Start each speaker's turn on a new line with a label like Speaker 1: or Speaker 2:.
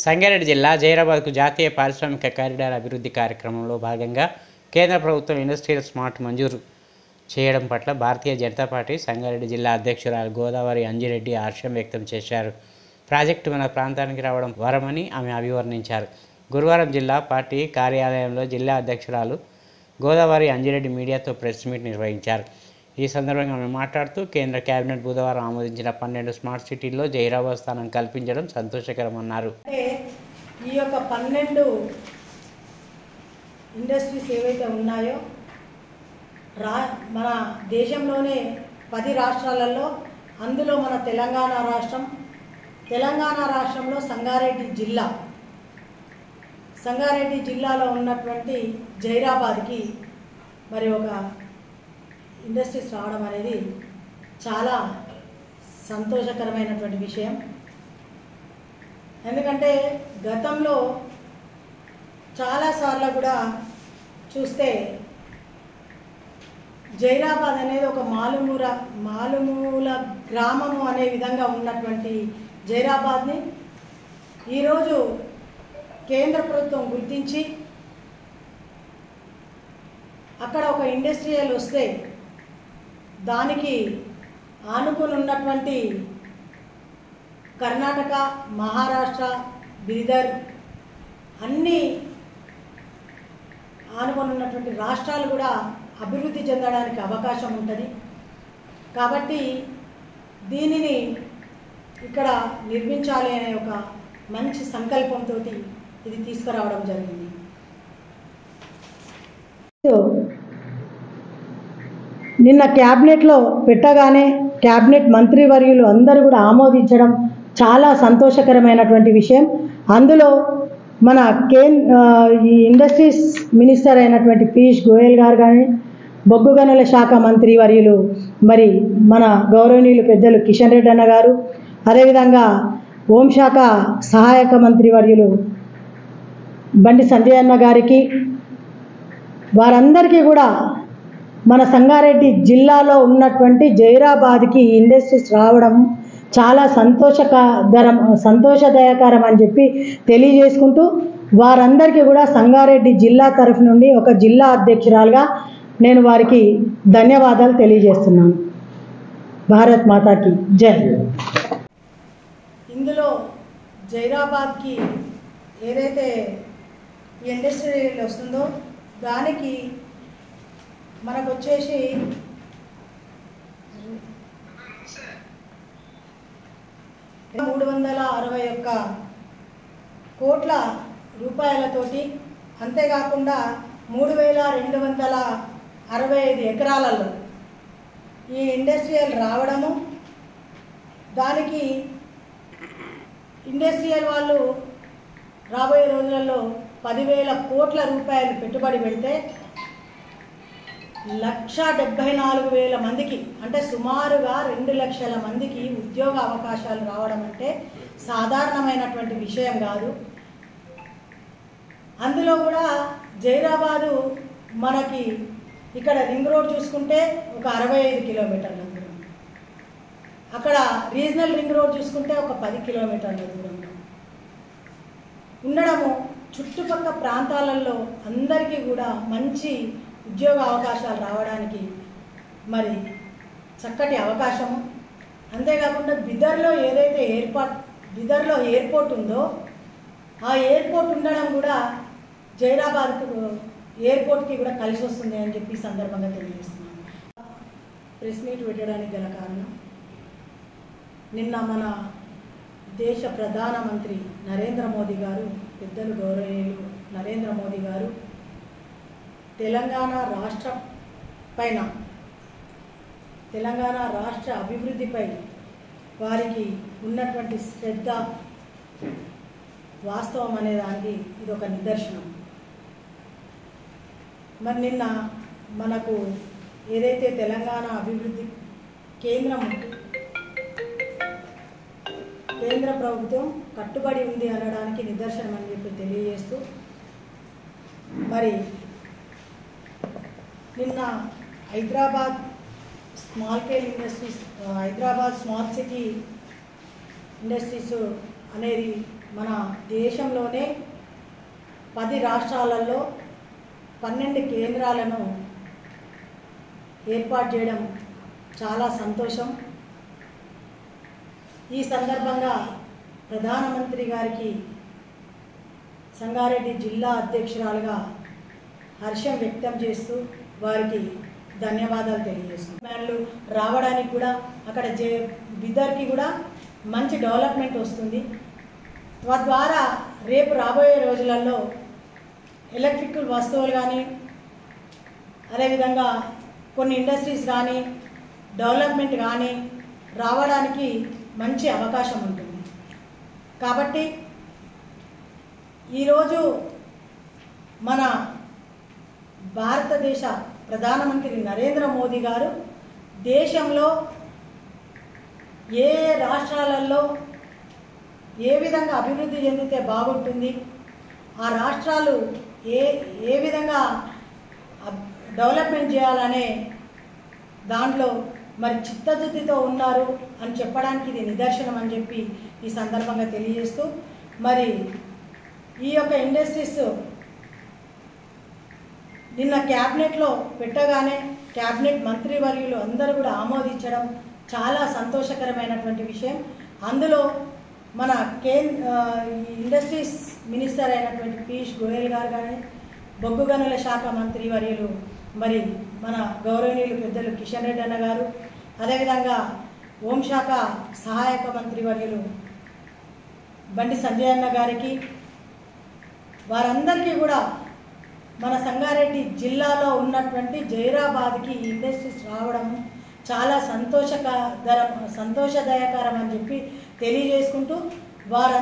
Speaker 1: సంగారెడ్డి జిల్లా జైరాబాద్కు జాతీయ పారిశ్రామిక కారిడార్ అభివృద్ధి కార్యక్రమంలో భాగంగా కేంద్ర ప్రభుత్వం ఇండస్ట్రియల్ స్మార్ట్ మంజూరు చేయడం పట్ల భారతీయ జనతా పార్టీ సంగారెడ్డి జిల్లా అధ్యక్షురాలు గోదావరి అంజిరెడ్డి హర్షం వ్యక్తం చేశారు ప్రాజెక్టు మన ప్రాంతానికి రావడం వరమని ఆమె అభివర్ణించారు గురువారం జిల్లా పార్టీ కార్యాలయంలో జిల్లా అధ్యక్షురాలు గోదావరి అంజిరెడ్డి మీడియాతో ప్రెస్ మీట్ నిర్వహించారు ఈ సందర్భంగా ఆమె మాట్లాడుతూ కేంద్ర కేబినెట్ బుధవారం ఆమోదించిన పన్నెండు స్మార్ట్ సిటీల్లో జైరాబాద్ స్థానం కల్పించడం సంతోషకరమన్నారు
Speaker 2: అంటే ఈ యొక్క పన్నెండు ఇండస్ట్రీస్ ఏవైతే ఉన్నాయో రా మన దేశంలోనే పది రాష్ట్రాలలో అందులో మన తెలంగాణ రాష్ట్రం తెలంగాణ రాష్ట్రంలో సంగారెడ్డి జిల్లా సంగారెడ్డి జిల్లాలో ఉన్నటువంటి జైరాబాద్కి మరి ఒక ఇండస్ట్రీస్ రావడం అనేది చాలా సంతోషకరమైనటువంటి విషయం ఎందుకంటే గతంలో చాలాసార్లు కూడా చూస్తే జైరాబాద్ అనేది ఒక మాలుమూల మాలుమూల గ్రామము అనే విధంగా ఉన్నటువంటి జైరాబాద్ని ఈరోజు కేంద్ర ప్రభుత్వం గుర్తించి అక్కడ ఒక ఇండస్ట్రియల్ వస్తే దానికి ఆనుకుని ఉన్నటువంటి కర్ణాటక మహారాష్ట్ర బీదర్ అన్ని ఆనుకొని ఉన్నటువంటి రాష్ట్రాలు కూడా అభివృద్ధి చెందడానికి అవకాశం ఉంటుంది కాబట్టి దీనిని ఇక్కడ నిర్మించాలి అనే ఒక మంచి సంకల్పంతో ఇది తీసుకురావడం జరిగింది నిన్న క్యాబినెట్లో పెట్టగానే క్యాబినెట్ మంత్రివర్యులు అందరూ కూడా ఆమోదించడం చాలా సంతోషకరమైనటువంటి విషయం అందులో మన కేన్ ఆ, ఈ ఇండస్ట్రీస్ మినిస్టర్ అయినటువంటి పీయూష్ గోయల్ గారు కానీ బొగ్గు గనుల శాఖ మంత్రి వర్యులు మరి మన గౌరవనీయులు పెద్దలు కిషన్ రెడ్డి అన్న గారు అదేవిధంగా హోంశాఖ సహాయక మంత్రి వర్యులు బండి సంజయ్ అన్న గారికి వారందరికీ కూడా మన సంగారెడ్డి జిల్లాలో ఉన్నటువంటి జైరాబాద్కి ఈ ఇండస్ట్రీస్ రావడం చాలా సంతోషకరం సంతోషదాయకరం అని చెప్పి తెలియజేసుకుంటూ వారందరికీ కూడా సంగారెడ్డి జిల్లా తరఫు నుండి ఒక జిల్లా అధ్యక్షురాలుగా నేను వారికి ధన్యవాదాలు తెలియజేస్తున్నాను భారత్ మాతాకి జై ఇందులో జైరాబాద్కి ఏదైతే ఈ ఇండస్ట్రీ వస్తుందో దానికి మనకు వచ్చేసి మూడు వందల అరవై ఒక్క కోట్ల రూపాయలతోటి అంతేకాకుండా మూడు వేల రెండు వందల అరవై ఐదు ఎకరాలలో ఈ ఇండస్ట్రియల్ రావడము దానికి ఇండస్ట్రియల్ వాళ్ళు రాబోయే రోజులలో పదివేల కోట్ల రూపాయలు పెట్టుబడి పెడితే లక్ష డెబ్బై నాలుగు వేల మందికి అంటే సుమారుగా రెండు లక్షల మందికి ఉద్యోగ అవకాశాలు రావడం అంటే సాధారణమైనటువంటి విషయం కాదు అందులో కూడా జైరాబాదు మనకి ఇక్కడ రింగ్ రోడ్ చూసుకుంటే ఒక అరవై ఐదు కిలోమీటర్ల దూరం అక్కడ రీజనల్ రింగ్ రోడ్ చూసుకుంటే ఒక పది కిలోమీటర్ల దూరంలో ఉండడము చుట్టుపక్కల ప్రాంతాలలో అందరికీ కూడా మంచి ఉద్యోగ అవకాశాలు రావడానికి మరి చక్కటి అవకాశము అంతేకాకుండా బిదర్లో ఏదైతే ఏర్పాటు బిదర్లో ఎయిర్పోర్ట్ ఉందో ఆ ఎయిర్పోర్ట్ ఉండడం కూడా జైరాబాద్కు ఎయిర్పోర్ట్కి కూడా కలిసి వస్తుంది అని చెప్పి ఈ సందర్భంగా తెలియజేస్తున్నాను ప్రెస్ మీట్ పెట్టడానికి గల కారణం నిన్న మన దేశ ప్రధానమంత్రి నరేంద్ర మోదీ గారు పెద్దలు గౌరవనీయులు నరేంద్ర మోదీ గారు తెలంగాణ రాష్ట్ర పైన తెలంగాణ రాష్ట్ర అభివృద్ధిపై వారికి ఉన్నటువంటి శ్రద్ధ వాస్తవం అనే దానికి ఇది ఒక నిదర్శనం మరి నిన్న మనకు ఏదైతే తెలంగాణ అభివృద్ధి కేంద్రం కేంద్ర ప్రభుత్వం కట్టుబడి ఉంది అనడానికి నిదర్శనం అని చెప్పి తెలియజేస్తూ మరి నిన్న హైదరాబాద్ స్మాల్ స్కేల్ ఇండస్ట్రీస్ ఆ, హైదరాబాద్ స్మార్ట్ సిటీ ఇండస్ట్రీస్ అనేది మన దేశంలోనే పది రాష్ట్రాలలో పన్నెండు కేంద్రాలను ఏర్పాటు చేయడం చాలా సంతోషం ఈ సందర్భంగా ప్రధానమంత్రి గారికి సంగారెడ్డి జిల్లా అధ్యక్షురాలుగా హర్షం వ్యక్తం చేస్తూ వారికి ధన్యవాదాలు తెలియజేస్తున్నాను రావడానికి కూడా అక్కడ జే బిదర్కి కూడా మంచి డెవలప్మెంట్ వస్తుంది తద్వారా రేపు రాబోయే రోజులలో ఎలక్ట్రిక్ వస్తువులు కానీ అదేవిధంగా కొన్ని ఇండస్ట్రీస్ కానీ డెవలప్మెంట్ కానీ రావడానికి మంచి అవకాశం ఉంటుంది కాబట్టి ఈరోజు మన భారతదేశ ప్రధానమంత్రి నరేంద్ర మోదీ గారు దేశంలో ఏ రాష్ట్రాలలో ఏ విధంగా అభివృద్ధి చెందితే బాగుంటుంది ఆ రాష్ట్రాలు ఏ ఏ విధంగా అబ్- డెవలప్మెంట్ చేయాలనే దాంట్లో మరి చిత్తశుద్ధితో ఉన్నారు అని చెప్పడానికి ఇది నిదర్శనం అని చెప్పి ఈ సందర్భంగా తెలియజేస్తూ మరి ఈ యొక్క ఇండస్ట్రీస్ నిన్న క్యాబినెట్లో పెట్టగానే క్యాబినెట్ మంత్రివర్యులు అందరూ కూడా ఆమోదించడం చాలా సంతోషకరమైనటువంటి విషయం అందులో మన కేన్ ఆ, ఈ ఇండస్ట్రీస్ మినిస్టర్ అయినటువంటి పీయూష్ గోయల్ గారు కానీ బొగ్గు గనుల శాఖ మంత్రి వర్యులు మరి మన గౌరవనీయులు పెద్దలు కిషన్ రెడ్డి అన్న గారు అదేవిధంగా హోంశాఖ సహాయక మంత్రి వర్యులు బండి సంజయ్ అన్న గారికి వారందరికీ కూడా మన సంగారెడ్డి జిల్లాలో ఉన్నటువంటి జైరాబాద్కి ఈ ఇండస్ట్రీస్ రావడం చాలా సంతోషకరం సంతోషదాయకరం అని చెప్పి తెలియజేసుకుంటూ వారు